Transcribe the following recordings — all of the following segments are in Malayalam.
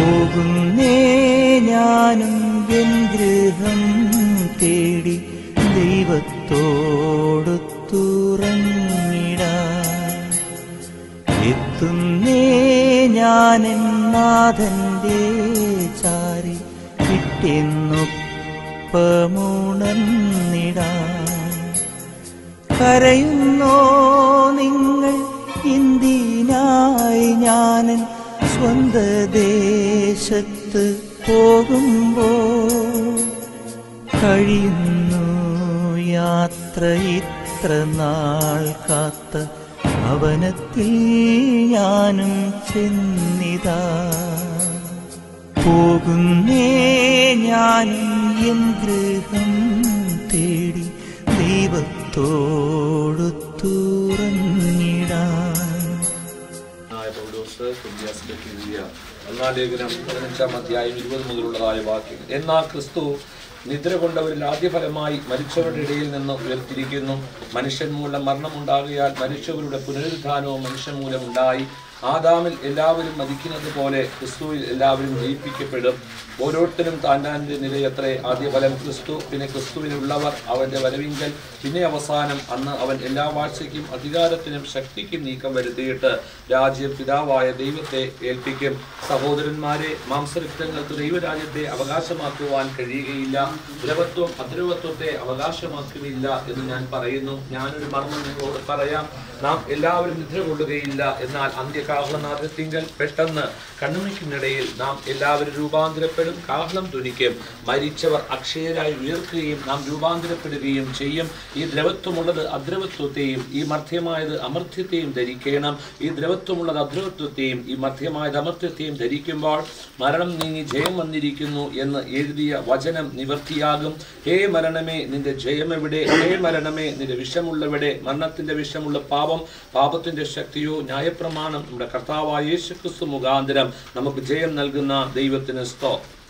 പോകുന്നേ ഞാനും എൻ ഗൃഹം തേടി ദൈവത്തോടൊത്തുറങ്ങിടാൻ എത്തുന്നേ ഞാനെൻ നാഥന്റെ ചാരി കിട്ടിയെന്നൊപ്പമുണർന്നിടാൻ കരയുന്നോ നിങ്ങൾ ഇന്ത്യനായി ഞാനൻ സ്വന്ത ദേശത്ത് പോകുമ്പോ കഴിയുന്നു യാത്ര ഇത്ര നാൾ കാത്ത ഭവനത്തിൽ ഞാനും ചെന്നിതാ പോകുന്നേ ഞാനും എൻ ഗൃഹം തേടി ദൈവത്തോടു തുറന്നിടാൻ ആയ പൗലോസ് കൊരിന്ത്യസിലേക്ക് എഴുതിയ ഒന്നാം ലേഖനം പതിനഞ്ചാം അധ്യായം ഇരുപത് മുതലുള്ളതായ വാക്യം എന്നാ ക്രിസ്തു നിദ്ര കൊണ്ടവരിൽ ആദ്യഫലമായി മരിച്ചവരുടെ ഇടയിൽ നിന്ന് ഉയർത്തിരിക്കുന്നു മനുഷ്യൻ മൂലം മരണമുണ്ടാകിയാൽ മരിച്ചവരുടെ പുനരുദ്ധാനവും മനുഷ്യൻ മൂലം ഉണ്ടായി ആദാമിൽ എല്ലാവരും മരിക്കുന്നത് പോലെ ക്രിസ്തുവിൽ എല്ലാവരും ജയിപ്പിക്കപ്പെടും ഓരോരുത്തരും താൻ താൻ്റെ നിലയത്രേ ആദ്യഫലം ക്രിസ്തു പിന്നെ ക്രിസ്തുവിനുള്ളവർ അവന്റെ വരവിങ്കൽ പിന്നെ അവസാനം അന്ന് അവൻ എല്ലാ വാഴ്ചയ്ക്കും അധികാരത്തിനും ശക്തിക്കും നീക്കം വരുത്തിയിട്ട് രാജ്യം പിതാവായ ദൈവത്തെ ഏൽപ്പിക്കും സഹോദരന്മാരെ മാംസരക്തങ്ങൾക്ക് ദൈവരാജ്യത്തെ അവകാശമാക്കുവാൻ കഴിയുകയില്ല ദ്രവത്വം അദ്രവത്വത്തെ അവകാശമാക്കുകയില്ല എന്ന് ഞാൻ പറയുന്നു ഞാനൊരു മർമ്മം നിങ്ങളോട് പറയാം നാം എല്ലാവരും നിദ്ര കൊള്ളുകയില്ല എന്നാൽ അന്ത്യകാഹളനാഥത്തിങ്കൽ പെട്ടെന്ന് കണ്ണുമിക്കുന്നിടയിൽ നാം എല്ലാവരും രൂപാന്തരപ്പെടും കാഹളം തുനിക്കും മരിച്ചവർ അക്ഷയരായി ഉയർക്കുകയും നാം രൂപാന്തരപ്പെടുകയും ചെയ്യും ഈ ദ്രവത്വമുള്ളത് അദ്രവത്വത്തെയും ഈ മർദ്ധ്യമായത് അമർത്യത്തെയും ധരിക്കണം ഈ ദ്രവത്വമുള്ളത് അദ്രവത്വത്തെയും ഈ മർദ്ധ്യമായത് അമർത്യത്തെയും ധരിക്കുമ്പോൾ മരണം നീങ്ങി ജയം വന്നിരിക്കുന്നു എന്ന് എഴുതിയ വചനം നിവർത്തിയാകും ഹേ മരണമേ നിന്റെ ജയമെവിടെ ഹേ മരണമേ നിന്റെ വിഷമുള്ളവിടെ മരണത്തിന്റെ വിഷമുള്ള പാപം പാപത്തിന്റെ ശക്തിയോ ന്യായപ്രമാണം നമ്മുടെ കർത്താവായ യേശു ക്രിസ്തു മുഖാന്തരം നമുക്ക് ജയം നൽകുന്ന ദൈവത്തിന് സ്തോ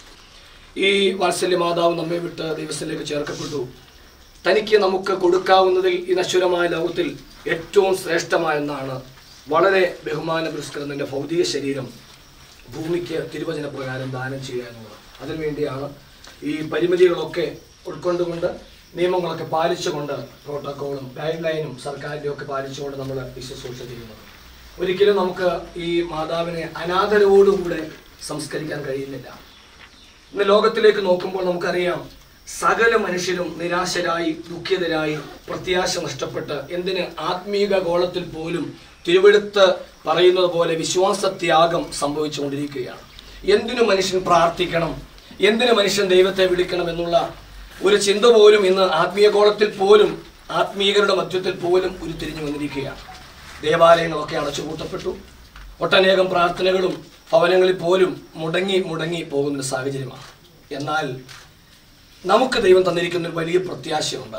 ഈ വാത്സല്യ മാതാവ് നമ്മെ വിട്ട് ദൈവസ്ഥയിലേക്ക് ചേർക്കപ്പെട്ടു തനിക്ക് നമുക്ക് കൊടുക്കാവുന്നതിൽ ഈ നശ്വരമായ ലോകത്തിൽ ഏറ്റവും ശ്രേഷ്ഠമായ ഒന്നാണ് വളരെ ബഹുമാന പുരസ്കൃതന്റെ ഭൗതിക ശരീരം ഭൂമിക്ക് തിരുവചന പ്രകാരം ദാനം ചെയ്യുക എന്നുള്ളത് അതിനുവേണ്ടിയാണ് ഈ പരിമിതികളൊക്കെ ഉൾക്കൊണ്ടുകൊണ്ട് നിയമങ്ങളൊക്കെ പാലിച്ചുകൊണ്ട് പ്രോട്ടോക്കോളും ഗൈഡ് ലൈനും സർക്കാരിൻ്റെ ഒക്കെ പാലിച്ചുകൊണ്ട് നമ്മൾ ഈ ശുശ്രൂഷ ചെയ്യുന്നത് ഒരിക്കലും നമുക്ക് ഈ മാതാവിനെ അനാദരവോടുകൂടെ സംസ്കരിക്കാൻ കഴിയുന്നില്ല ഇന്ന് ലോകത്തിലേക്ക് നോക്കുമ്പോൾ നമുക്കറിയാം സകല മനുഷ്യരും നിരാശരായി ദുഃഖിതരായി പ്രത്യാശ നഷ്ടപ്പെട്ട് എന്തിന് ആത്മീക ഗോളത്തിൽ പോലും തിരുവെടുത്ത് പറയുന്നത് പോലെ വിശ്വാസത്യാഗം സംഭവിച്ചുകൊണ്ടിരിക്കുകയാണ് എന്തിനു മനുഷ്യൻ പ്രാർത്ഥിക്കണം എന്തിനു മനുഷ്യൻ ദൈവത്തെ വിളിക്കണം എന്നുള്ള ഒരു ചിന്ത പോലും ഇന്ന് ആത്മീയ ഗോളത്തിൽ പോലും ആത്മീയരുടെ മധ്യത്തിൽ പോലും ഉരുത്തിരിഞ്ഞു വന്നിരിക്കുകയാണ് ദേവാലയങ്ങളൊക്കെ അടച്ചുപൂട്ടപ്പെട്ടു ഒട്ടനേകം പ്രാർത്ഥനകളും ഭവനങ്ങളിൽ പോലും മുടങ്ങി മുടങ്ങി പോകുന്ന ഒരു സാഹചര്യമാണ് എന്നാൽ നമുക്ക് ദൈവം തന്നിരിക്കുന്ന ഒരു വലിയ പ്രത്യാശയുണ്ട്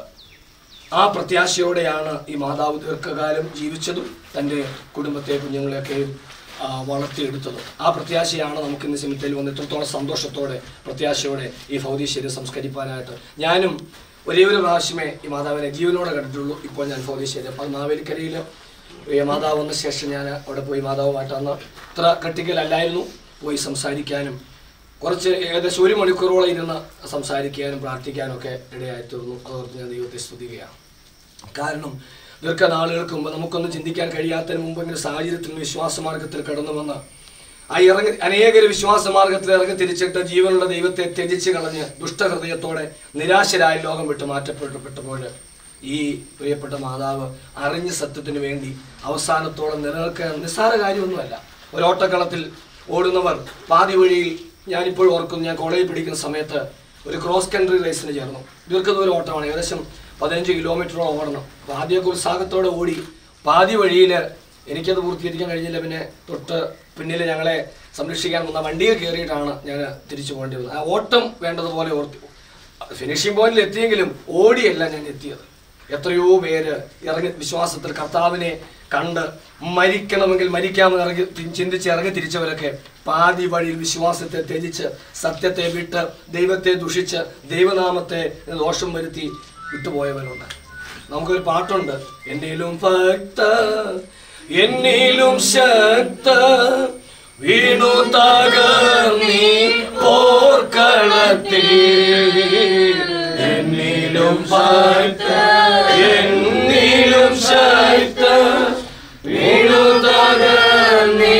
ആ പ്രത്യാശയോടെയാണ് ഈ മാതാവ് ദീർഘകാലം ജീവിച്ചതും തൻ്റെ കുടുംബത്തെ കുഞ്ഞുങ്ങളെയൊക്കെയും ആ, വളർത്തിയെടുത്തതും ആ പ്രത്യാശയാണ് നമുക്ക് ഇന്ന് സിമിത്തയിൽ വന്ന് ഇത്രത്തോളം സന്തോഷത്തോടെ പ്രത്യാശയോടെ ഈ ഭൗതിക ശരീരം സംസ്കരിപ്പാനായിട്ട് ഞാനും ഒരേ ഒരു പ്രാവശ്യമേ ഈ മാതാവിനെ ജീവനോടെ കണ്ടിട്ടുള്ളൂ ഇപ്പോൾ ഞാൻ ഭൗതിക ശരീരം അപ്പോൾ മാവേലിക്കരയിൽ ഈ മാതാവ് വന്ന ശേഷം ഞാൻ അവിടെ പോയി മാതാവുമായിട്ട് അന്ന് ഇത്ര ക്രിട്ടിക്കലല്ലായിരുന്നു പോയി സംസാരിക്കാനും കുറച്ച് ഏകദേശം ഒരു മണിക്കൂറോളം ഇരുന്ന് സംസാരിക്കാനും പ്രാർത്ഥിക്കാനും ഒക്കെ ഇടയായി തീർന്നു അതോർത്ത് ഞാൻ ദൈവത്തെ സ്തുതിക്കുകയാണ് കാരണം ദീർഘനാളുകൾക്ക് മുമ്പ് നമുക്കൊന്നും ചിന്തിക്കാൻ കഴിയാത്തതിന് മുമ്പ് ഇങ്ങനെ സാഹചര്യത്തിൽ വിശ്വാസമാർഗത്തിൽ കടന്നു വന്ന് ആ ഇറങ്ങി അനേകർ വിശ്വാസമാർഗത്തിൽ ഇറങ്ങി തിരിച്ചിട്ട് ജീവനുള്ള ദൈവത്തെ ത്യജിച്ച് കളഞ്ഞ് ദുഷ്ടഹൃദയത്തോടെ നിരാശരായ ലോകം വിട്ട് മാറ്റപ്പെട്ടപ്പോൾ ഈ പ്രിയപ്പെട്ട മാതാവ് അറിഞ്ഞ സത്യത്തിന് വേണ്ടി അവസാനത്തോളം നിലനിൽക്കാൻ നിസ്സാര കാര്യമൊന്നുമല്ല ഒരോട്ടക്കളത്തിൽ ഓടുന്നവർ പാതി വഴിയിൽ ഞാനിപ്പോൾ ഓർക്കുന്നു ഞാൻ കോളേജിൽ പഠിക്കുന്ന സമയത്ത് ഒരു ക്രോസ് കൺട്രി റേസിന് ചേർന്നു ദീർഘദൂര ഓട്ടമാണ് ഏകദേശം പതിനഞ്ച് കിലോമീറ്ററോളം ഓടണം അപ്പോൾ ആദ്യമൊക്കെ ഉത്സാഹത്തോടെ ഓടി പാതി വഴിയിൽ എനിക്കത് പൂർത്തീകരിക്കാൻ കഴിഞ്ഞില്ല പിന്നെ തൊട്ട് പിന്നിൽ ഞങ്ങളെ സംരക്ഷിക്കാൻ വന്ന വണ്ടിയിൽ കയറിയിട്ടാണ് ഞാൻ തിരിച്ചു പോകേണ്ടി വന്നത് ആ ഓട്ടം വേണ്ടതുപോലെ ഓർത്തി ഫിനിഷിംഗ് പോയിന്റിൽ എത്തിയെങ്കിലും ഓടിയല്ല ഞാൻ എത്തിയത് എത്രയോ പേര് ഇറങ്ങി വിശ്വാസത്തിൽ കർത്താവിനെ കണ്ട് മരിക്കണമെങ്കിൽ മരിക്കാമെന്ന് ഇറങ്ങി തി- ചിന്തിച്ച് ഇറങ്ങി തിരിച്ചവരൊക്കെ പാതി വഴിയിൽ വിശ്വാസത്തെ ത്യജിച്ച് സത്യത്തെ വിട്ട് ദൈവത്തെ ദുഷിച്ച് ദൈവനാമത്തെ ദോഷം വരുത്തി വിട്ടുപോയവരുണ്ട് നമുക്കൊരു പാട്ടുണ്ട് എന്നിലും ഭക്ത എന്നിലും ശക്ത വീണു തകർന്നീ പോർക്കളത്തിൽ എന്നിലും ശക്ത എന്നിലും ശക്ത വീണു തകർന്നീ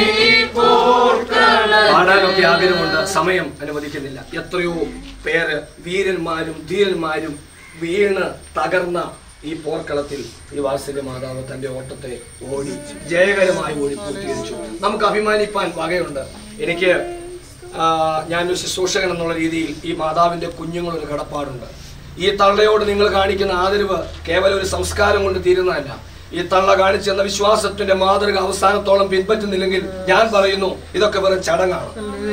പാടാനൊക്കെ ആഗ്രഹമുണ്ട് സമയം അനുവദിക്കുന്നില്ല എത്രയോ പേര് വീരന്മാരും ധീരന്മാരും വീണ് തകർന്ന ഈ പോർക്കളത്തിൽ ഈ വാത്സല്യ മാതാവ് തന്റെ ഓട്ടത്തെ ഓടി ജയകരമായി ഓടി പൂർത്തീകരിച്ചു നമുക്ക് അഭിമാനിപ്പാൻ വകയുണ്ട് എനിക്ക് ആ, ഞാനൊരു ശുശ്രൂഷകൻ എന്നുള്ള രീതിയിൽ ഈ മാതാവിന്റെ കുഞ്ഞുങ്ങളൊരു കടപ്പാടുണ്ട് ഈ തള്ളയോട് നിങ്ങൾ കാണിക്കുന്ന ആദരവ് കേവലം ഒരു സംസ്കാരം കൊണ്ട് തീരുന്നതല്ല ഈ തള്ള കാണിച്ചെന്ന വിശ്വാസത്തിന്റെ മാതൃക അവസാനത്തോളം പിൻപറ്റുന്നില്ലെങ്കിൽ ഞാൻ പറയുന്നു ഇതൊക്കെ വെറും ചടങ്ങാണ്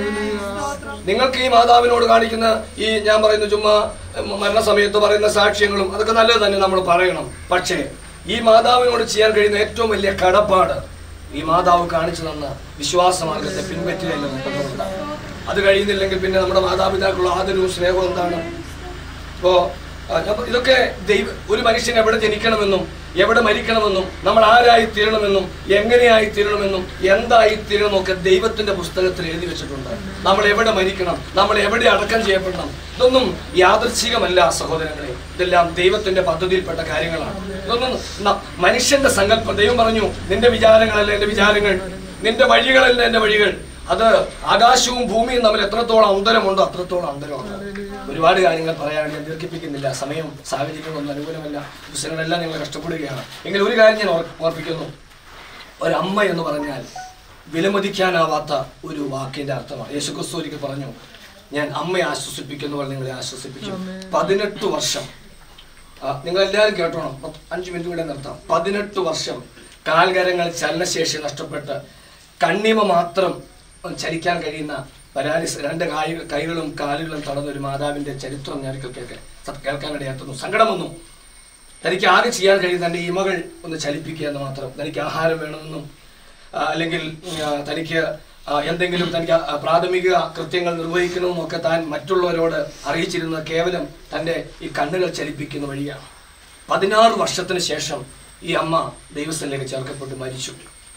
നിങ്ങൾക്ക് ഈ മാതാവിനോട് കാണിക്കുന്ന ഈ ഞാൻ പറയുന്ന ചുമ്മാ ഉം, മരണസമയത്ത് പറയുന്ന സാക്ഷ്യങ്ങളും അതൊക്കെ നല്ലത് തന്നെ നമ്മൾ പറയണം പക്ഷേ ഈ മാതാവിനോട് ചെയ്യാൻ കഴിയുന്ന ഏറ്റവും വലിയ കടപ്പാട് ഈ മാതാവ് കാണിച്ചു തന്ന വിശ്വാസ മാർഗത്തെ പിൻപറ്റുകയല്ല എന്നുള്ളതുകൊണ്ട് അത് കഴിയുന്നില്ലെങ്കിൽ പിന്നെ നമ്മുടെ മാതാപിതാക്കളുടെ ആദരവും സ്നേഹവും എന്താണ് ഇപ്പോ ആ, അപ്പൊ ഇതൊക്കെ ദൈവ ഒരു മനുഷ്യൻ എവിടെ ജനിക്കണമെന്നും എവിടെ മരിക്കണമെന്നും നമ്മൾ ആരായി തീരണമെന്നും എങ്ങനെയായി തീരണമെന്നും എന്തായി തീരണമെന്നും ഒക്കെ ദൈവത്തിന്റെ പുസ്തകത്തിൽ എഴുതി വെച്ചിട്ടുണ്ട് നമ്മൾ എവിടെ മരിക്കണം നമ്മൾ എവിടെ അടക്കം ചെയ്യപ്പെടണം ഇതൊന്നും യാദൃച്ഛികമല്ല സഹോദരങ്ങളെ ഇതെല്ലാം ദൈവത്തിന്റെ പദ്ധതിയിൽപ്പെട്ട കാര്യങ്ങളാണ് ഇതൊന്നും ന- മനുഷ്യന്റെ സങ്കല്പം ദൈവം പറഞ്ഞു നിന്റെ വിചാരങ്ങളല്ല എന്റെ വിചാരങ്ങൾ നിന്റെ വഴികളല്ല എന്റെ വഴികൾ അത് ആകാശവും ഭൂമിയും തമ്മിൽ എത്രത്തോളം അന്തരമുണ്ടോ അത്രത്തോളം അന്തരമുണ്ട് ഒരുപാട് കാര്യങ്ങൾ പറയാൻ ഞാൻ ദീർഘിപ്പിക്കുന്നില്ല സമയം സാഹചര്യങ്ങളൊന്നും അനുകൂലമല്ല പുസ്തകങ്ങളെല്ലാം നിങ്ങൾ കഷ്ടപ്പെടുകയാണ് എങ്കിൽ ഒരു കാര്യം ഞാൻ ഓർ- ഓർപ്പിക്കുന്നു ഒരമ്മ എന്ന് പറഞ്ഞാൽ വിലമതിക്കാനാവാത്ത ഒരു വാക്കിന്റെ അർത്ഥമാണ് യേശുക്രിസ്തു ഒരിക്കൽ പറഞ്ഞു ഞാൻ അമ്മയെ ആശ്വസിപ്പിക്കുന്നവർ നിങ്ങളെ ആശ്വസിപ്പിക്കും പതിനെട്ട് വർഷം ആ, നിങ്ങൾ എല്ലാവരും കേട്ടോണം പത്ത് അഞ്ച് മിനിറ്റ് കൂടെ നിർത്താം പതിനെട്ട് വർഷം കാൽകരങ്ങൾ ചലനശേഷി നഷ്ടപ്പെട്ട് കണ്ണിമ മാത്രം ചലിക്കാൻ കഴിയുന്ന പരാലിസ് രണ്ട് കായ് കൈകളും കാലുകളും തടഞ്ഞ ഒരു മാതാവിന്റെ ചരിത്രം ഞാൻ ഒരിക്കൽ കേൾക്കെ കേൾക്കാനിടയാത്തുന്നു സങ്കടം വന്നു തനിക്ക് ആകെ ചെയ്യാൻ കഴിയുന്ന തന്റെ ഇമകൾ ഒന്ന് ചലിപ്പിക്കുക എന്ന് മാത്രം തനിക്ക് ആഹാരം വേണമെന്നും ആ, അല്ലെങ്കിൽ ഉം, ആ, തനിക്ക് ആ, എന്തെങ്കിലും തനിക്ക് ആ, പ്രാഥമിക കൃത്യങ്ങൾ നിർവഹിക്കണമെന്നും ഒക്കെ താൻ മറ്റുള്ളവരോട് അറിയിച്ചിരുന്നത് കേവലം തന്റെ ഈ കണ്ണുകൾ ചലിപ്പിക്കുന്ന വഴിയാണ് പതിനാറ് വർഷത്തിന് ശേഷം ഈ അമ്മ ദൈവസ്ഥലേക്ക് ചേർക്കപ്പെട്ട് മരിച്ചു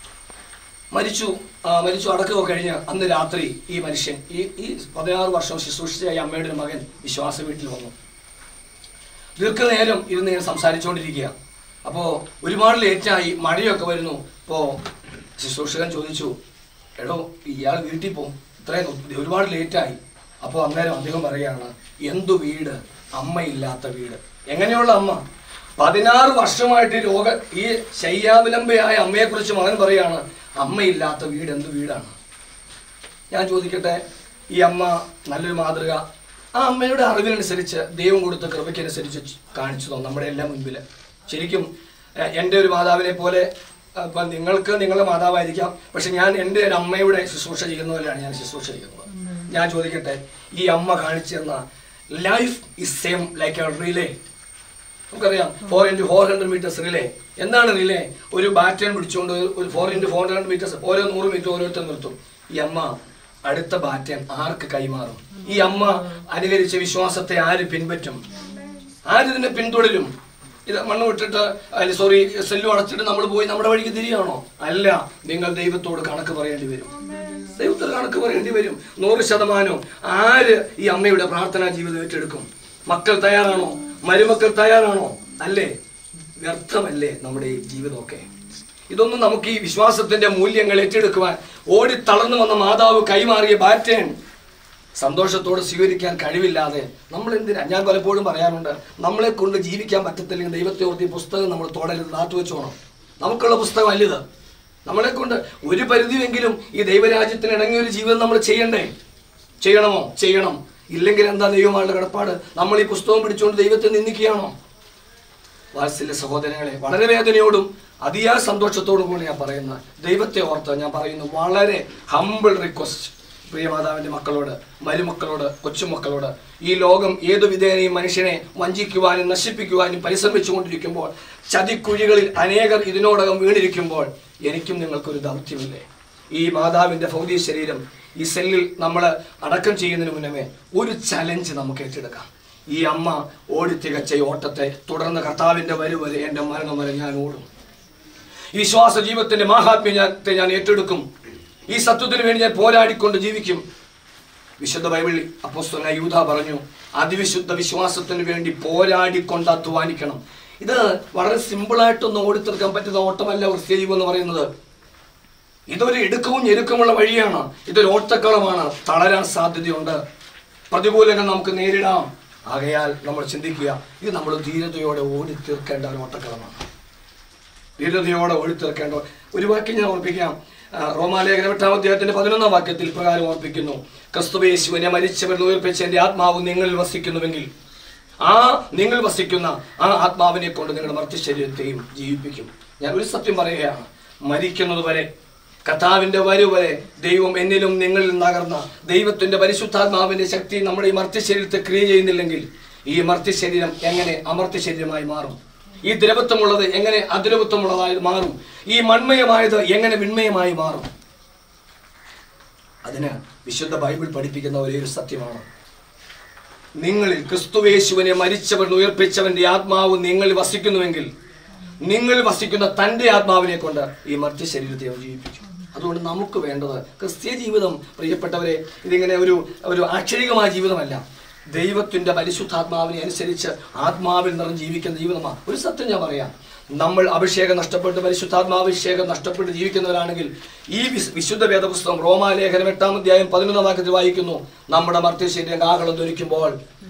മരിച്ചു ആ, മരിച്ചു അടക്കമൊക്കെ കഴിഞ്ഞ് അന്ന് രാത്രി ഈ മനുഷ്യൻ ഈ ഈ പതിനാറ് വർഷം ശുശ്രൂഷിച്ച ഈ അമ്മയുടെ ഒരു മകൻ വിശ്വാസ വീട്ടിൽ വന്നു ദീർഘനേരം ഇരുന്ന് ഇങ്ങനെ സംസാരിച്ചുകൊണ്ടിരിക്കുക അപ്പോൾ ഒരുപാട് ലേറ്റായി മഴയൊക്കെ വരുന്നു ഇപ്പോൾ ശുശ്രൂഷകൻ ചോദിച്ചു എടോ ഇയാൾ വീട്ടിൽ പോകും ഇത്രയും നോ- ഒരുപാട് ലേറ്റായി അപ്പോൾ അന്നേരം അദ്ദേഹം പറയുകയാണ് എന്തു വീട് അമ്മയില്ലാത്ത വീട് എങ്ങനെയുള്ള അമ്മ പതിനാറ് വർഷമായിട്ട് ഈ രോഗ ഈ ശയ്യാവിലംബയായ അമ്മയെക്കുറിച്ച് മകൻ പറയാണ് അമ്മയില്ലാത്ത വീട് എന്ത് വീടാണ് ഞാൻ ചോദിക്കട്ടെ ഈ അമ്മ നല്ലൊരു മാതൃക ആ അമ്മയുടെ അറിവിനനുസരിച്ച് ദൈവം കൊടുത്ത കൃപയ്ക്കനുസരിച്ച് കാണിച്ചു തന്നു നമ്മുടെ എല്ലാം മുൻപിൽ ശരിക്കും എ- എൻ്റെ ഒരു മാതാവിനെ പോലെ ആ, ഇപ്പൊ നിങ്ങൾക്ക് നിങ്ങളുടെ മാതാവായിരിക്കാം പക്ഷെ ഞാൻ എൻ്റെ ഒരു അമ്മയുടെ ശുശ്രൂഷ ചെയ്യുന്ന പോലെയാണ് ഞാൻ ശുശ്രൂഷ ചെയ്യുന്നത് ഞാൻ ചോദിക്കട്ടെ ഈ അമ്മ കാണിച്ചു തന്ന life is same like a relay നമുക്കറിയാം four into four hundred metres relay എന്താണ് റിലേ ഒരു ബാറ്റൺ പിടിച്ചുകൊണ്ട് ഒരു four into four hundred metres ഓരോ നൂറ് മീറ്റർ ഓരോരുത്തർ നിർത്തും ഈ അമ്മ അടുത്ത ബാറ്റൺ ആർക്ക് കൈമാറും ഈ അമ്മ അനുകരിച്ച വിശ്വാസത്തെ ആര് പിൻപറ്റും ആരിതിനെ പിന്തുടരും ഇത് മണ്ണ് വിട്ടിട്ട് അതിൽ സോറി സെല്ലു അടച്ചിട്ട് നമ്മൾ പോയി നമ്മുടെ വഴിക്ക് തിരിയാണോ അല്ല നിങ്ങൾ ദൈവത്തോട് കണക്ക് പറയേണ്ടി വരും ദൈവത്തോട് കണക്ക് പറയേണ്ടി വരും നൂറ് ശതമാനവും ആര് ഈ അമ്മയുടെ പ്രാർത്ഥനാ ജീവിതം ഏറ്റെടുക്കും മക്കൾ തയ്യാറാണോ മരുമക്കൾ തയ്യാറാണോ അല്ലേ വ്യർത്ഥമല്ലേ നമ്മുടെ ഈ ജീവിതമൊക്കെ ഇതൊന്നും നമുക്ക് ഈ വിശ്വാസത്തിന്റെ മൂല്യങ്ങൾ ഏറ്റെടുക്കുവാൻ ഓടി തളർന്നു വന്ന മാതാവ് കൈമാറിയ ബാറ്റേൺ സന്തോഷത്തോടെ സ്വീകരിക്കാൻ കഴിവില്ലാതെ നമ്മൾ എന്തിനാ ഞാൻ പലപ്പോഴും പറയാറുണ്ട് നമ്മളെ കൊണ്ട് ജീവിക്കാൻ പറ്റത്തില്ലെങ്കിൽ ദൈവത്തെ ഓർത്ത് ഈ പുസ്തകം നമ്മൾ തുടരുത് നാട്ടു വെച്ചോണം നമുക്കുള്ള പുസ്തകം അല്ലിത് നമ്മളെ കൊണ്ട് ഒരു പരിധിയെങ്കിലും ഈ ദൈവരാജ്യത്തിന് ഇണങ്ങിയ ഒരു ജീവിതം നമ്മൾ ചെയ്യണ്ടേ ചെയ്യണമോ ചെയ്യണം ഇല്ലെങ്കിൽ എന്താ ദൈവമായുള്ള കടപ്പാട് നമ്മൾ ഈ പുസ്തകം പിടിച്ചുകൊണ്ട് ദൈവത്തെ നിന്ദിക്കുകയാണോ വാത്സല്യ സഹോദരങ്ങളെ വളരെ വേദനയോടും അതിയായ സന്തോഷത്തോടും കൂടി ഞാൻ പറയുന്ന ദൈവത്തെ ഓർത്ത് ഞാൻ പറയുന്നു വളരെ ഹമ്പിൾ റിക്വസ്റ്റ് പ്രിയ മാതാവിന്റെ മക്കളോട് മരുമക്കളോട് കൊച്ചുമക്കളോട് ഈ ലോകം ഏതു വിധേനയും മനുഷ്യനെ വഞ്ചിക്കുവാനും നശിപ്പിക്കുവാനും പരിശ്രമിച്ചുകൊണ്ടിരിക്കുമ്പോൾ ചതിക്കുഴികളിൽ അനേകർ ഇതിനോടകം വീണിരിക്കുമ്പോൾ എനിക്കും നിങ്ങൾക്കൊരു ദൗത്യമില്ലേ ഈ മാതാവിന്റെ ഭൗതിക ശരീരം ഈ സെല്ലിൽ നമ്മൾ അടക്കം ചെയ്യുന്നതിന് മുന്നമേ ഒരു ചലഞ്ച് നമുക്ക് ഏറ്റെടുക്കാം ഈ അമ്മ ഓടി തികച്ച ഈ ഓട്ടത്തെ തുടർന്ന് കർത്താവിന്റെ വരവ് വരെ എൻ്റെ മരണം വരെ ഞാൻ ഓടും ഈ വിശ്വാസ ജീവിതത്തിന്റെ മാഹാത്മ്യം ഞാൻ ഞാൻ ഏറ്റെടുക്കും ഈ സത്യത്തിന് വേണ്ടി ഞാൻ പോരാടിക്കൊണ്ട് ജീവിക്കും വിശുദ്ധ ബൈബിളിൽ അപ്പോസ്തലനായ യൂദ പറഞ്ഞു അതിവിശുദ്ധ വിശ്വാസത്തിന് വേണ്ടി പോരാടിക്കൊണ്ട് അധ്വാനിക്കണം ഇത് വളരെ സിമ്പിളായിട്ടൊന്നും ഓടിത്തീർക്കാൻ പറ്റുന്ന ഓട്ടമല്ല ക്രിസ്ത്യ ജീവിതം എന്ന് പറയുന്നത് ഇതൊരു ഇടുക്കവും ഞെരുക്കമുള്ള വഴിയാണ് ഇതൊരു ഓട്ടക്കളമാണ് തളരാൻ സാധ്യതയുണ്ട് പ്രതികൂലങ്ങൾ നമുക്ക് നേരിടാം ആകയാൽ നമ്മൾ ചിന്തിക്കുക ഇത് നമ്മൾ ധീരതയോടെ ഓടിത്തീർക്കേണ്ട ഒരു ഓട്ടക്കളമാണ് ധീരതയോടെ ഓടിത്തീർക്കേണ്ട ഒരു വാക്യം ഞാൻ ഓർപ്പിക്കാം ആ, റോമാലേഖനം എട്ടാം അധ്യായത്തിന്റെ പതിനൊന്നാം വാക്യത്തിൽ പ്രകാരം ഓർപ്പിക്കുന്നു ക്രിസ്തുവേശുവിനെ മരിച്ചവൻ ഉയർപ്പിച്ച എന്റെ ആത്മാവ് നിങ്ങളിൽ വസിക്കുന്നുവെങ്കിൽ ആ നിങ്ങൾ വസിക്കുന്ന ആ ആത്മാവിനെ കൊണ്ട് നിങ്ങളുടെ മർത്യ ശരീരത്തെയും ജീവിപ്പിക്കും ഞാൻ ഒരു സത്യം പറയുകയാണ് മരിക്കുന്നത് വരെ കഥാവിന്റെ വരവ് വരെ ദൈവം എന്നിലും നിങ്ങളിൽ നകർന്ന ദൈവത്തിന്റെ പരിശുദ്ധാത്മാവിന്റെ ശക്തി നമ്മുടെ ഈ മർത്യ ശരീരത്തെ ക്രിയ ചെയ്യുന്നില്ലെങ്കിൽ ഈ മർത്യ ശരീരം എങ്ങനെ അമർത്യ ശരീരമായി മാറും ഈ ദ്രവത്വമുള്ളത് എങ്ങനെ അദ്രവത്വമുള്ളതായി മാറും ഈ മൺമയമായത് എങ്ങനെ വിൺമയമായി മാറും അതിന് വിശുദ്ധ ബൈബിൾ പഠിപ്പിക്കുന്ന ഒരേ ഒരു സത്യമാണ് നിങ്ങളിൽ ക്രിസ്തുവേശുവിനെ മരിച്ചവൻ ഉയർപ്പിച്ചവന്റെ ആത്മാവ് നിങ്ങളിൽ വസിക്കുന്നുവെങ്കിൽ നിങ്ങൾ വസിക്കുന്ന തന്റെ ആത്മാവിനെ കൊണ്ട് ഈ മർത്യ ശരീരത്തെ അവൻ ജീവിപ്പിക്കും അതുകൊണ്ട് നമുക്ക് വേണ്ടത് ക്രിസ്തീയ ജീവിതം പ്രിയപ്പെട്ടവരെ ഇതിങ്ങനെ ഒരു ഒരു ആക്ഷരികമായ ജീവിതമല്ല ദൈവത്തിന്റെ പരിശുദ്ധാത്മാവിനെ അനുസരിച്ച് ആത്മാവിൽ നിറഞ്ഞ് ജീവിക്കുന്ന ജീവിതമാണ് ഒരു സത്യം ഞാൻ പറയാം നമ്മൾ അഭിഷേകം നഷ്ടപ്പെട്ട് പരിശുദ്ധാത്മാഭിഷേകം നഷ്ടപ്പെട്ട് ജീവിക്കുന്നവരാണെങ്കിൽ ഈ വിശ്- വിശുദ്ധ വേദപുസ്തകം റോമാലേഖനം എട്ടാം അധ്യായം പതിനൊന്നാം വാക്യത്തിൽ വായിക്കുന്നു നമ്മുടെ മർത്യശരീരം കാഹളം ധരിക്കുമ്പോൾ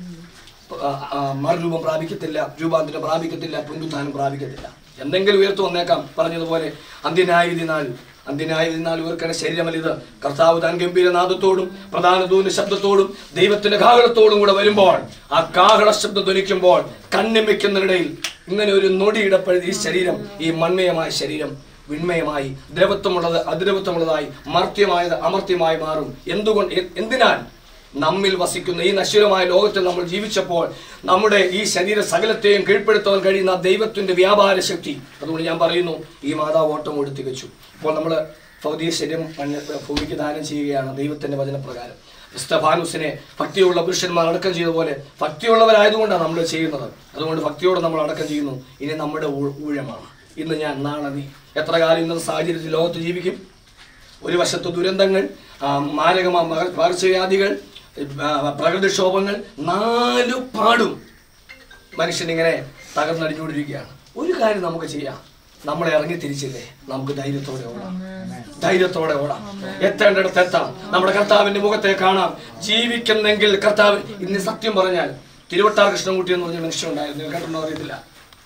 ആ, ആ, മറുരൂപം പ്രാപിക്കത്തില്ല രൂപാന്തരം പ്രാപിക്കത്തില്ല പുനരുത്ഥാനം പ്രാപിക്കത്തില്ല എന്തെങ്കിലും ഉയർത്തു വന്നേക്കാം പറഞ്ഞതുപോലെ അന്ത്യനായ വിധി നാൾ അന്ത്യനായ വിധി നാൾ ഉയർക്കേണ്ട ശരീരമല്ലിത് കർത്താവ് താൻ ഗംഭീരനാദത്തോടും പ്രധാന ദൂന ശബ്ദത്തോടും ദൈവത്തിന്റെ കാഹളത്തോടും കൂടെ വരുമ്പോൾ ആ കാഹള ശബ്ദം ധ്വനിക്കുമ്പോൾ കണ്ണിമിക്കുന്നതിനിടയിൽ ഇങ്ങനെ ഒരു നൊടിയിടപ്പഴുതി ഈ ശരീരം ഈ മൺമയമായ ശരീരം വിൺമയമായി ദ്രവത്വമുള്ളത് അദ്രവത്വമുള്ളതായി മർത്യമായത് അമർത്യമായി മാറും എന്തുകൊണ്ട് എ- എന്തിനാൽ നമ്മിൽ വസിക്കുന്ന ഈ നശ്വരമായ ലോകത്തിൽ നമ്മൾ ജീവിച്ചപ്പോൾ നമ്മുടെ ഈ ശരീര സകലത്തെയും കീഴ്പ്പെടുത്താൻ കഴിയുന്ന ആ ദൈവത്തിന്റെ വ്യാപാര ശക്തി അതുകൊണ്ട് ഞാൻ പറയുന്നു ഈ മാതാവ് ഓട്ടം ഓടി തികച്ചു ഇപ്പോൾ നമ്മൾ ഭൗതിക ശരീരം മണ്ണ് ഭൂമിക്ക് ദാനം ചെയ്യുകയാണ് ദൈവത്തിന്റെ വചനപ്രകാരം സ്തഫാനുസിനെ ഭക്തിയുള്ള പുരുഷന്മാർ അടക്കം ചെയ്ത പോലെ ഭക്തിയുള്ളവരായതുകൊണ്ടാണ് നമ്മൾ ചെയ്യുന്നത് അതുകൊണ്ട് ഭക്തിയോടെ നമ്മൾ അടക്കം ചെയ്യുന്നു ഇനി നമ്മുടെ ഊ- ഊഴമാണ് ഇന്ന് ഞാൻ നാളെ നീ എത്ര കാലം ഇന്നത്തെ സാഹചര്യത്തിൽ ലോകത്ത് ജീവിക്കും ഒരു വശത്ത് ദുരന്തങ്ങൾ ആ, മാരകമായ മക- പകർച്ചവ്യാധികൾ ആ, പ്രകൃതിക്ഷോഭങ്ങൾ നാലു പാടും മനുഷ്യനിങ്ങനെ തകർന്നടിഞ്ഞുകൊണ്ടിരിക്കുകയാണ് ഒരു കാര്യം നമുക്ക് ചെയ്യാം നമ്മൾ ഇറങ്ങി തിരിച്ചില്ലേ നമുക്ക് ധൈര്യത്തോടെ ഓടാം ധൈര്യത്തോടെ ഓടാം എത്തേണ്ടിടത്ത് എത്താം നമ്മുടെ കർത്താവിന്റെ മുഖത്തെ കാണാം ജീവിക്കുന്നെങ്കിൽ കർത്താവ് ഇന്ന് സത്യം പറഞ്ഞാൽ തിരുവട്ടാർ കൃഷ്ണൻകുട്ടി എന്ന് പറഞ്ഞ മനുഷ്യനുണ്ടായിരുന്നു നിങ്ങൾ കണ്ടെന്നോ അറിയത്തില്ല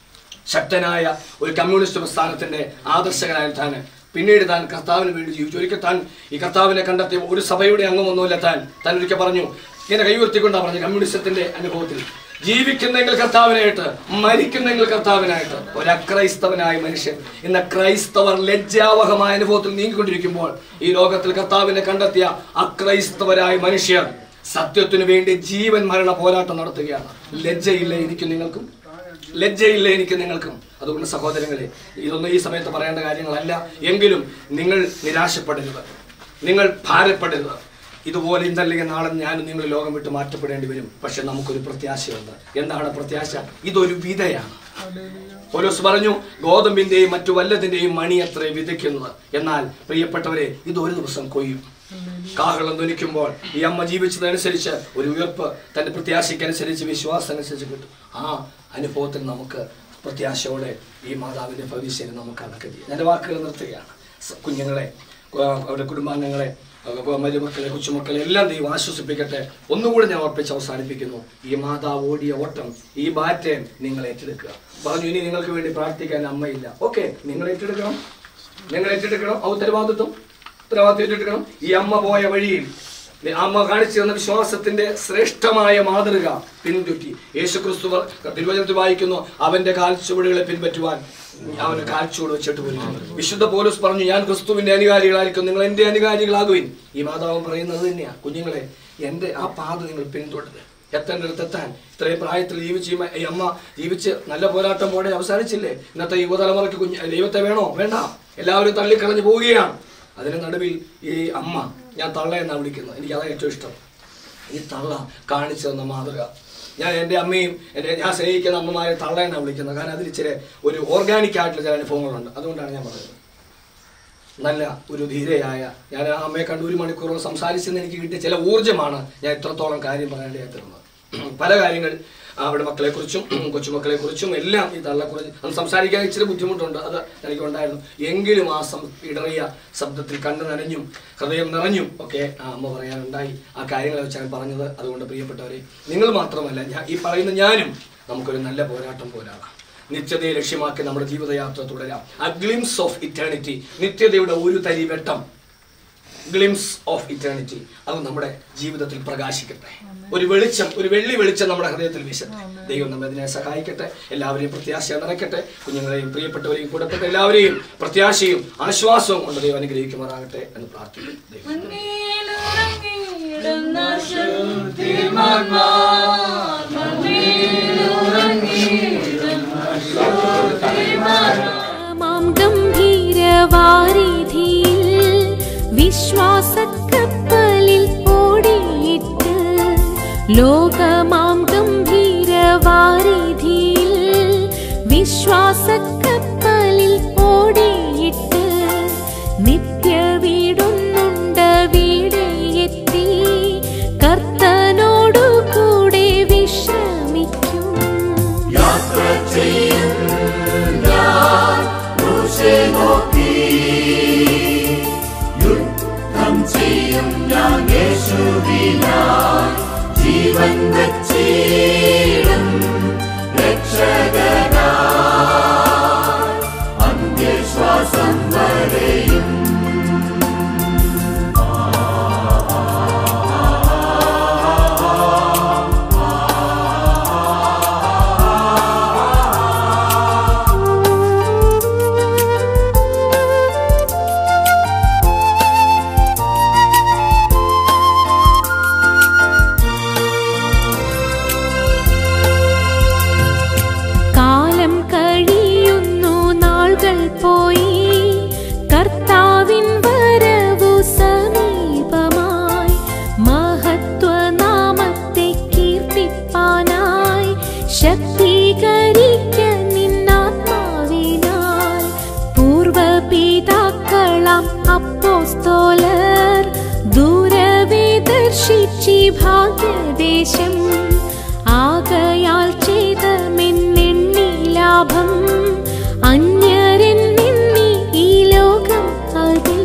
ശക്തനായ ഒരു കമ്മ്യൂണിസ്റ്റ് പ്രസ്ഥാനത്തിന്റെ ആദർശകനായ താൻ പിന്നീട് താൻ കർത്താവിന് വേണ്ടി ജീവിച്ചു ഒരിക്കൽ താൻ ഈ കർത്താവിനെ കണ്ടെത്തിയ ഒരു സഭയുടെ അംഗമൊന്നുമില്ല താൻ താൻ ഒരിക്കൽ പറഞ്ഞു ഇങ്ങനെ കൈവർത്തിക്കൊണ്ടാ പറഞ്ഞു കമ്മ്യൂണിസത്തിന്റെ അനുഭവത്തിൽ ജീവിക്കുന്നെങ്കിൽ കർത്താവിനായിട്ട് മരിക്കുന്നെങ്കിൽ കർത്താവിനായിട്ട് ഒരു അക്രൈസ്തവനായ മനുഷ്യൻ ഇന്ന് ക്രൈസ്തവർ ലജ്ജാവഹമായ അനുഭവത്തിൽ നീങ്ങിക്കൊണ്ടിരിക്കുമ്പോൾ ഈ ലോകത്തിൽ കർത്താവിനെ കണ്ടെത്തിയ അക്രൈസ്തവരായ മനുഷ്യർ സത്യത്തിനു വേണ്ടി ജീവൻ മരണ പോരാട്ടം നടത്തുകയാണ് ലജ്ജയില്ലേ എനിക്ക് നിങ്ങൾക്കും ലജ്ജയില്ല എനിക്ക് നിങ്ങൾക്കും അതുകൊണ്ട് സഹോദരങ്ങളെ ഇതൊന്നും ഈ സമയത്ത് പറയേണ്ട കാര്യങ്ങളല്ല എങ്കിലും നിങ്ങൾ നിരാശപ്പെടരുത് നിങ്ങൾ ഭാരപ്പെടരുത് ഇതുപോലെ ഇന്നല്ലെങ്കിൽ നാളെ ഞാനും നിങ്ങൾ ലോകം വിട്ട് മാറ്റപ്പെടേണ്ടി വരും പക്ഷെ നമുക്കൊരു പ്രത്യാശയുണ്ട് എന്താണ് പ്രത്യാശ ഇതൊരു വിതയാണ് പോലീസ് പറഞ്ഞു ഗോതമ്പിന്റെയും മറ്റു വല്ലതിന്റെയും മണി അത്രേ വിതയ്ക്കുന്നത് എന്നാൽ പ്രിയപ്പെട്ടവരെ ഇത് ഒരു ദിവസം കൊയ്യും കാഹളം ധ്വനിക്കുമ്പോൾ ഈ അമ്മ ജീവിച്ചതനുസരിച്ച് ഒരു ഉയർപ്പ് തന്റെ പ്രത്യാശയ്ക്കനുസരിച്ച് വിശ്വാസം അനുസരിച്ച് കിട്ടും ആ അനുഭവത്തിൽ നമുക്ക് പ്രത്യാശയോടെ ഈ മാതാവിന്റെ പ്രതീക്ഷയിൽ നമുക്ക് അടക്കം ചെയ്യാം എൻ്റെ വാക്കുകൾ നിർത്തുകയാണ് സ- കുഞ്ഞുങ്ങളെ ആ, അവരുടെ കുടുംബാംഗങ്ങളെ ആ, മരുമക്കളെ കൊച്ചുമക്കളെ എല്ലാം ദൈവം ആശ്വസിപ്പിക്കട്ടെ ഒന്നുകൂടി ഞാൻ ഓർപ്പിച്ച് അവസാനിപ്പിക്കുന്നു ഈ മാതാവ് ഓടിയ ഓട്ടം ഈ ബാറ്റേൻ നിങ്ങൾ ഏറ്റെടുക്കുക പറഞ്ഞു ഇനി നിങ്ങൾക്ക് വേണ്ടി പ്രാർത്ഥിക്കാൻ അമ്മയില്ല ഓക്കെ നിങ്ങൾ ഏറ്റെടുക്കണം നിങ്ങൾ ഏറ്റെടുക്കണം ആ ഉത്തരവാദിത്വം ഉത്തരവാദിത്വം ഏറ്റെടുക്കണം ഈ അമ്മ പോയ വഴിയിൽ നി- അമ്മ കാണിച്ചു തന്ന വിശ്വാസത്തിന്റെ ശ്രേഷ്ഠമായ മാതൃക പിന്തുറ്റി യേശുക്രിസ്തു വ- തിരുവചനത്തിൽ വായിക്കുന്നു അവന്റെ കാൽച്ചുവടുകളെ പിൻപറ്റുവാൻ അവന് കാൽച്ചുവട് വെച്ചിട്ട് പോലും വിശുദ്ധ പോലീസ് പറഞ്ഞു ഞാൻ ക്രിസ്തുവിന്റെ അനുകാരികളായിരിക്കും നിങ്ങൾ എന്റെ അനുകാരികളാകുവിൻ ഈ മാതാവ് പറയുന്നത് തന്നെയാ കുഞ്ഞുങ്ങളെ എന്റെ ആ പാത നിങ്ങൾ പിന്തുടരുത് എത്തേണ്ടടുത്ത് എത്താൻ ഇത്രയും പ്രായത്തിൽ ജീവിച്ച് ഈ മ- ഈ അമ്മ ജീവിച്ച് നല്ല പോരാട്ടം പോടെ അവസാനിച്ചില്ലേ ഇന്നത്തെ യുവതലമുറയ്ക്ക് കുഞ്ഞ് ദൈവത്തെ വേണോ വേണ്ട എല്ലാവരും തള്ളിക്കളഞ്ഞു പോവുകയാണ് അതിന് നടുവിൽ ഈ അമ്മ ഞാൻ തള്ള എന്നാണ് വിളിക്കുന്നത് എനിക്ക് അതാണ് ഏറ്റവും ഇഷ്ടം ഈ തള്ള കാണിച്ചു തന്ന മാതൃക ഞാൻ എൻ്റെ അമ്മയും എൻ്റെ ഞാൻ സ്നേഹിക്കുന്ന അമ്മമാരെ തള്ള എന്നാണ് വിളിക്കുന്നത് കാരണം അതിൽ ഇച്ചിരി ഒരു ഓർഗാനിക് ആയിട്ടുള്ള ചില അനുഭവങ്ങളുണ്ട് അതുകൊണ്ടാണ് ഞാൻ പറയുന്നത് നല്ല ഒരു ധീരയായ ഞാൻ ആ അമ്മയെ കണ്ട് ഒരു മണിക്കൂറോളം സംസാരിച്ചെന്ന് എനിക്ക് കിട്ടിയ ചില ഊർജ്ജമാണ് ഞാൻ ഇത്രത്തോളം കാര്യം പറയാനായി തീർന്നത് പല കാര്യങ്ങൾ അവിടെ മക്കളെക്കുറിച്ചും കൊച്ചുമക്കളെക്കുറിച്ചും എല്ലാം ഈ തള്ളക്കുറിച്ച് അന്ന് സംസാരിക്കാൻ ഇച്ചിരി ബുദ്ധിമുട്ടുണ്ട് അത് എനിക്ക് ഉണ്ടായിരുന്നു എങ്കിലും ആ സം ഇടറിയ ശബ്ദത്തിൽ കണ്ണു നനഞ്ഞും ഹൃദയം നിറഞ്ഞും ഒക്കെ ആ അമ്മ പറയാനുണ്ടായി ആ കാര്യങ്ങളെ വെച്ചാണ് പറഞ്ഞത് അതുകൊണ്ട് പ്രിയപ്പെട്ടവരെ നിങ്ങൾ മാത്രമല്ല ഞാൻ ഈ പറയുന്ന ഞാനും നമുക്കൊരു നല്ല പോരാട്ടം പോരാടാം നിത്യതയെ ലക്ഷ്യമാക്കി നമ്മുടെ ജീവിതയാത്ര തുടരാം ആ ഗ്ലിംസ് ഓഫ് ഇറ്റേണിറ്റി നിത്യതയുടെ ഒരു തരി വെട്ടം ഗ്ലിംസ് ഓഫ് ഇറ്റേണിറ്റി അത് നമ്മുടെ ജീവിതത്തിൽ പ്രകാശിക്കട്ടെ ഒരു വെളിച്ചം ഒരു വെള്ളി വെളിച്ചം നമ്മുടെ ഹൃദയത്തിൽ വീശട്ടെ ദൈവം നമ്മെ അതിനെ സഹായിക്കട്ടെ എല്ലാവരെയും പ്രത്യാശ നിറയ്ക്കട്ടെ കുഞ്ഞുങ്ങളെയും പ്രിയപ്പെട്ടവരെയും കൂടപ്പെട്ട എല്ലാവരെയും പ്രത്യാശയും ആശ്വാസവും കൊണ്ട് ദൈവം അനുഗ്രഹിക്കുമാറാകട്ടെ എന്ന് പ്രാർത്ഥിക്കുന്നു ദൈവം മണ്ണിലുറങ്ങിയിടുന്ന ശക്തിമാന്മാർ മണ്ണിലുറങ്ങിയിടുന്ന മാം ഗംഭീരവാരിധിയിൽ വിശ്വാസക്കപ്പലിൽ ഓടിയിട്ട് ലോകമാം ഗംഭീരവാരിധിയിൽ വിശ്വാസക്കപ്പലിൽ ഓടിയിട്ട് നിത്യ വീടൊന്നുണ്ട് വീടെ എത്തി കർത്തനോടു കൂടെ വിശ്രമിക്കും കാലം കഴിയുന്നു നാളുകൾ പോയി കർത്താവിൻ വരവു സമീപമായി മഹത്വനാമത്തെ കീർത്തിപ്പാനായി ശക്തീകരിക്ക നിന്നാത്മാവിനാൽ പൂർവപിതാക്കളാം അപ്പോസ്തോലർ ദൂരവേ ദർശിച്ചി ഭാഗ്യദേശം ആകയാൽ ചെയ്തമെന്നെണ്ണി ലാഭം അന്യരെന്നെണ്ണി ഈ ലോകം അതിൽ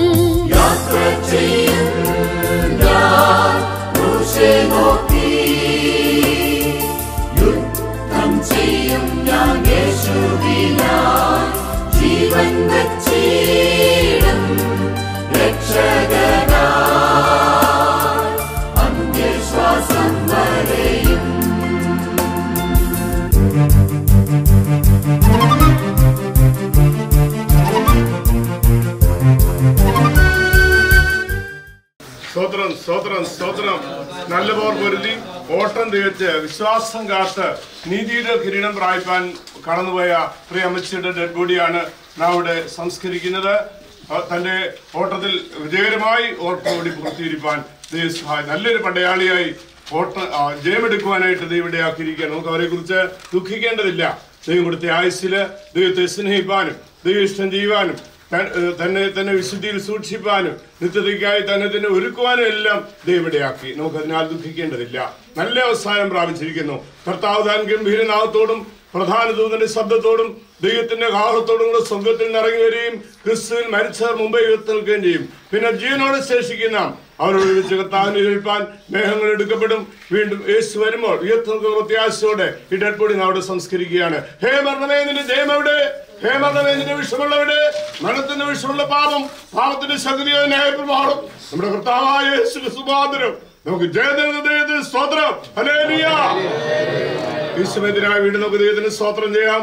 സ്തോത്രം സ്തോത്രം സ്തോത്രം നല്ല പോർ പൊരുതി ഓട്ടം തികച്ച് വിശ്വാസം കാത്ത് നീതിയുടെ കിരീടം പ്രാപിപ്പാൻ കടന്നുപോയ പ്രിയ അമ്മച്ചിയുടെ ഡെഡ് ബോഡിയാണ് നാം ഇവിടെ സംസ്കരിക്കുന്നത് ആ, തന്റെ ഓട്ടത്തിൽ വിജയകരമായി ഓട്ടോടി പൂർത്തീകരിപ്പാൻ ദൈവം സഹായി നല്ലൊരു പടയാളിയായി ഓട്ട ആ, ജയമെടുക്കുവാനായിട്ട് ദൈവം ഇടയാക്കിയിരിക്കുകയാണ് നമുക്ക് അവരെ കുറിച്ച് ദുഃഖിക്കേണ്ടതില്ല ദൈവം കൊടുത്ത ആയുസ്സില് ദൈവത്തെ സ്നേഹിപ്പാനും ദൈവം ഇഷ്ടം ചെയ്യുവാനും ത- ഏഹ് തന്നെ തന്നെ വിശുദ്ധിയിൽ സൂക്ഷിപ്പാനും നിത്യതയ്ക്കായി തന്നെ തന്നെ ഒരുക്കുവാനും എല്ലാം ദൈവം ഇടയാക്കി നമുക്ക് അതിനാൽ ദുഃഖിക്കേണ്ടതില്ല നല്ല അവസാനം പ്രാപിച്ചിരിക്കുന്നു കർത്താവ് താൻ ഗംഭീരനാഥത്തോടും പ്രധാന ദൂതന്റെ ശബ്ദത്തോടും ദൈവത്തിന്റെ കാഹളത്തോടും കൂടെ സ്വർഗത്തിൽ നിന്ന് ഇറങ്ങി വരികയും ക്രിസ്തുവിൽ മരിച്ചവർ മുമ്പേ ഉയർത്തി നിൽക്കുകയും ചെയ്യും പിന്നെ ജീവനോടെ ശേഷിക്കുന്ന അവരോട് വെച്ച് കർത്താവിനെ ഏൽപ്പാൻ മേഘങ്ങൾ എടുക്കപ്പെടും വീണ്ടും യേശു വരുമ്പോൾ ഉയർത്തി നിൽക്കുന്ന പ്രത്യാശയോടെ ഈ ഡെഡ് ബോഡി നാം അവിടെ സംസ്കരിക്കുകയാണ് ഹേ മരണമേ നിന്റെ ജയം എവിടെ ഹേ മരണമേ നിന്റെ വിഷമുള്ളവിടെ മരണത്തിന്റെ വിഷമുള്ള പാപം പാപത്തിന്റെ ശക്തിയോ ന്യായപ്രമാണം നമ്മുടെ കർത്താവായ യേശു ക്രിസ്തുപാദരം നമുക്ക് ജയദൈവത്തിന് സ്തോത്രം ഹല്ലേലൂയ യേശുവിനെതിരായി വീണ്ടും നമുക്ക് ദൈവത്തിന് സ്തോത്രം ചെയ്യാം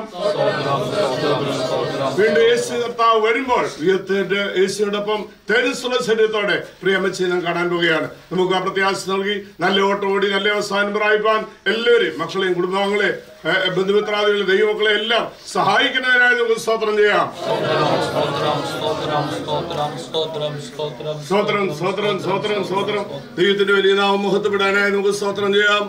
വീണ്ടും യേശു കർത്താവ് വരുമ്പോൾ ഉയർത്തിട്ട് യേശുവിനോടൊപ്പം തേജസ്സുള്ള ശരീരത്തോടെ പ്രിയമ്മച്ചി നാം കാണാൻ പോവുകയാണ് നമുക്ക് ആ പ്രത്യാശ നൽകി നല്ല ഓട്ടം ഓടി നല്ല അവസാനം പ്രാപിപ്പാൻ എല്ലാവരെയും മക്കളെയും കുടുംബാംഗങ്ങളെ ഏ, ബന്ധുമിത്രാദികളെ ദൈവമക്കളെ എല്ലാം സഹായിക്കുന്നതിനായി നമുക്ക് സ്തോത്രം ചെയ്യാം സ്തോത്രം സ്തോത്രം സ്തോത്രം സ്തോത്രം ദൈവത്തിന്റെ വലിയ നാമം മുഹത്തപ്പെടാനായി നമുക്ക് സ്തോത്രം ചെയ്യാം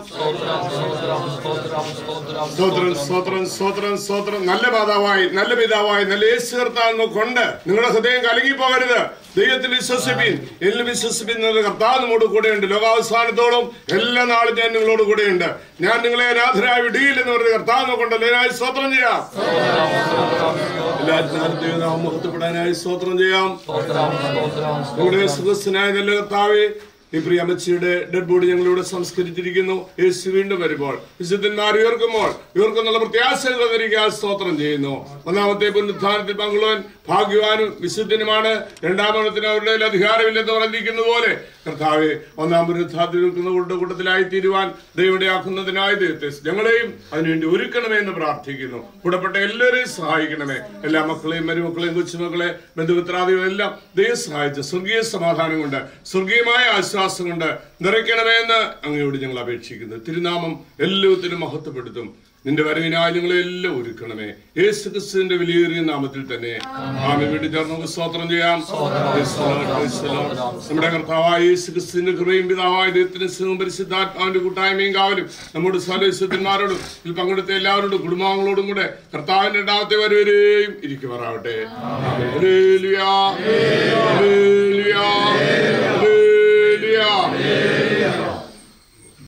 സ്തോത്രം സ്തോത്രം സ്തോത്രം സ്തോത്രം നല്ല മാതാവായി നല്ല പിതാവായി നല്ല യേശു കർത്താവ് കൊണ്ട് നിങ്ങളുടെ ഹൃദയം കലങ്ങി പോകരുത് ദൈവത്തിൽ വിശ്വസിപ്പിൻ എല്ലാം വിശ്വസിപ്പിൻ എന്നത് കർത്താവ് നമ്മോട് കൂടെയുണ്ട് ലോകാവസാനത്തോളം എല്ലാ നാളും ഞാൻ നിങ്ങളോട് കൂടെയുണ്ട് ഞാൻ നിങ്ങളെ അനാഥരായി വിടിയിൽ എന്ന് പറഞ്ഞ കർത്താവ് കൊണ്ടല്ലോ അതിനായി സ്തോത്രം ചെയ്യാം എല്ലാത്തിനും ദൈവനാമം മുഹത്തപ്പെടാനായി സ്തോത്രം ചെയ്യാം നമ്മുടെ സുഖസ്ഥനായ നല്ല കർത്താവെ ഈ പ്രിയ അമ്മച്ചിയുടെ ഡെഡ് ബോഡി ഞങ്ങളിവിടെ സംസ്കരിച്ചിരിക്കുന്നു യേശു വീണ്ടും വരുമ്പോൾ വിശുദ്ധന്മാർ ഉയർക്കുമ്പോൾ ഇവർക്കെന്നുള്ള പ്രത്യാശ തന്നിരിക്കാൻ സ്തോത്രം ചെയ്യുന്നു ഒന്നാമത്തെ പുനരുദ്ധാനത്തിൽ പങ്കുള്ളവൻ ഭാഗ്യവാനും വിശുദ്ധനുമാണ് രണ്ടാമത്തിന് അവരുടെ മേൽ അധികാരമില്ലെന്ന് പറഞ്ഞിരിക്കുന്ന പോലെ കർത്താവെ ഒന്നാം പുനരുദ്ധാനത്തിൽ നിൽക്കുന്നവരുടെ കൂട്ടത്തിലായി തീരുവാൻ ദൈവയുടെ ആക്കുന്നതിനായി ദൈവത്തെ ഞങ്ങളെയും അതിനുവേണ്ടി ഒരുക്കണമേ എന്ന് പ്രാർത്ഥിക്കുന്നു കൂടപ്പെട്ട എല്ലാവരെയും സഹായിക്കണമേ എല്ലാ മക്കളെയും മരുമക്കളെയും കൊച്ചുമക്കളെ ബന്ധുമിത്രാദികളെയും എല്ലാം ദൈവം സഹായിച്ച് സ്വർഗീയ സമാധാനം കൊണ്ട് സ്വർഗീയമായ ആശ്വാസം കൊണ്ട് നിറയ്ക്കണമേ എന്ന് അങ്ങയോട് ഞങ്ങൾ അപേക്ഷിക്കുന്നു തിരുനാമം എല്ലാത്തിനും മഹത്വപ്പെടുത്തും നിന്റെ വരവിനായി ഞങ്ങളെ എല്ലാം ഒരുക്കണമേ യേശു ക്രിസ്തുവിന്റെ വിലയേറിയ നാമത്തിൽ തന്നെ ആമെ വീട്ടിൽ ചേർന്ന് നമുക്ക് സ്തോത്രം ചെയ്യാം Praise the Lord, praise the Lord. നമ്മുടെ കർത്താവായ യേശു ക്രിസ്തുവിന്റെ കൃപയും പിതാവായ ദൈവത്തിന് സ്നേഹവും പരിശുദ്ധാത്മാവിന്റെ കൂട്ടായ്മയും കാവലും നമ്മുടെ സലവിശുദ്ധന്മാരോടും ഇതിൽ പങ്കെടുത്ത എല്ലാവരോടും കുടുംബാംഗങ്ങളോടും കൂടെ കർത്താവിന്റെ രണ്ടാമത്തെ വരവരെയും ഇരിക്കുമാറാവട്ടെ ആമേൻ. ഹല്ലേലൂയ.